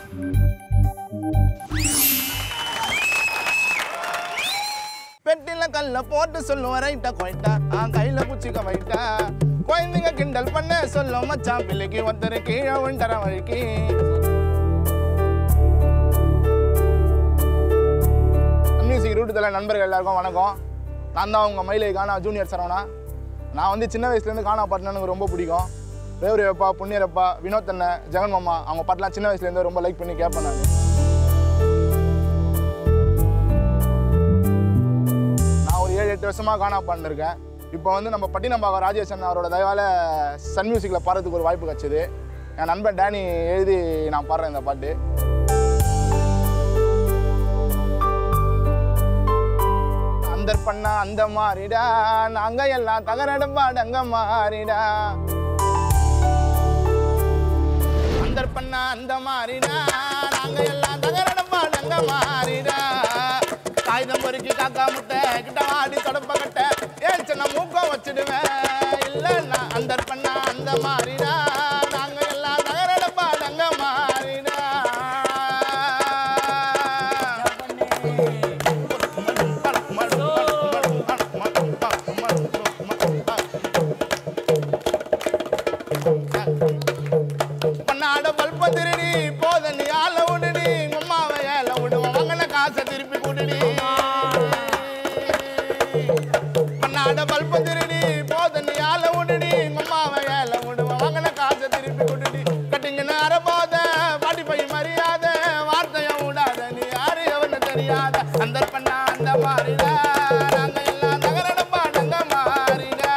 பெட்டில கல்ல போட்டு சொல்லுவேன் ரைட்டா கொயிட்டா ஆ கையில குச்சிக்க வைட்டா குழந்தைங்க கிண்டல் பண்ண சொல்லும் மச்சான் பிள்ளைக்கு ஒருத்தர் கீழே விண்டற வழிக்கு மியூசிக் ரூட்டுதல நண்பர்கள் எல்லாருக்கும் வணக்கம் நான் தான் உங்கள் மயிலை கானா ஜூனியர் சரவணா நான் வந்து சின்ன வயசுலேருந்து கானா பாட்டுனா எனக்கு ரொம்ப பிடிக்கும் வேவரி அப்பா புண்ணியரப்பா வினோத் அண்ணன் ஜெகன் மாமா அவங்க பாட்டெலாம் சின்ன வயசுலேருந்து ரொம்ப லைக் பண்ணி கேட்பேன் நான் நான் ஒரு ஏழு எட்டு வருஷமாக கானா பாடிருக்கேன் இப்போ வந்து நம்ம பட்டினம்பாக்கம் ராஜேஷ் அண்ணா அவரோட தயவால் சன் மியூசிக்கில் பாடுறதுக்கு ஒரு வாய்ப்பு கிடச்சிது என் நண்பன் டேனி எழுதி நான் பாடுறேன் இந்த பாட்டு அந்த பண்ணா அந்த மாறிடா நாங்க எல்லாம் தகரடப்பாடங்க மாறிடா அந்த பண்ணா அந்த மாறிடா நாங்க எல்லாம் தகரடப்பாடங்க மாறிடா காகிதம் பொறுக்கி காக்கா முட்டை கிட்ட வாடி தொடப்ப கட்ட ஏன் சின்ன மூக்கம் வச்சிடுவேன் இல்லைன்னா அந்த பண்ணா அந்த மாறிடா நாங்க எல்லாம் தகரடப்பாடங்க மாறிடா பண்ணாட பல்ப திருடி போத நீ ஆள விடுடி உம்மாவை ஏல விடுவோம் வாங்கின காசை திருப்பி குடுடி பண்ணாட பல்ப திருடி போத நீ ஆள விடுடி உம்மாவை ஏல விடுவோம் வாங்கின காசை திருப்பி குடுடி கட்டிங்கன்னு அறபோத பாட்டி பை மரியாத வார்த்தைய விடாத நீ யாரு எவனு தெரியாத அந்த பண்ணா அந்த மாறிடா நாங்க எல்லாம் நகரட பாடங்க மாறிடா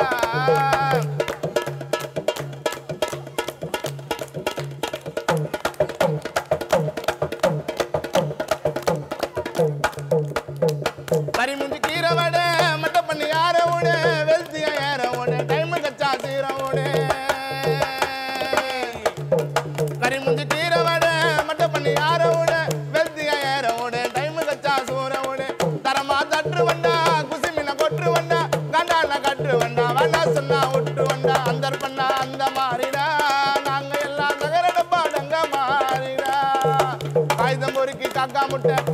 கறி முஞ்சி கீரை வட மட்டை பண்ணி யார ஓட வெல்த்தியா ஏற ஓட டைம் கச்சா சீர ஓட கறி முஞ்சி கீரை வட மட்டை பண்ணி யார ஓட வெல்த்தியா ஏற ஓட டைம் கச்சா சூற ஓட தரமா தட்டு வண்டா குசி மீன கொட்டு வண்டா கண்டான கட்டு வண்டா வேணா சொன்னா ஒட்டு வண்டா அந்த பண்ணா அந்த மாறிடா நாங்க எல்லாம் நகரட பாடங்க மாறிடா காகிதம் பொறுக்கி காக்கா முட்டை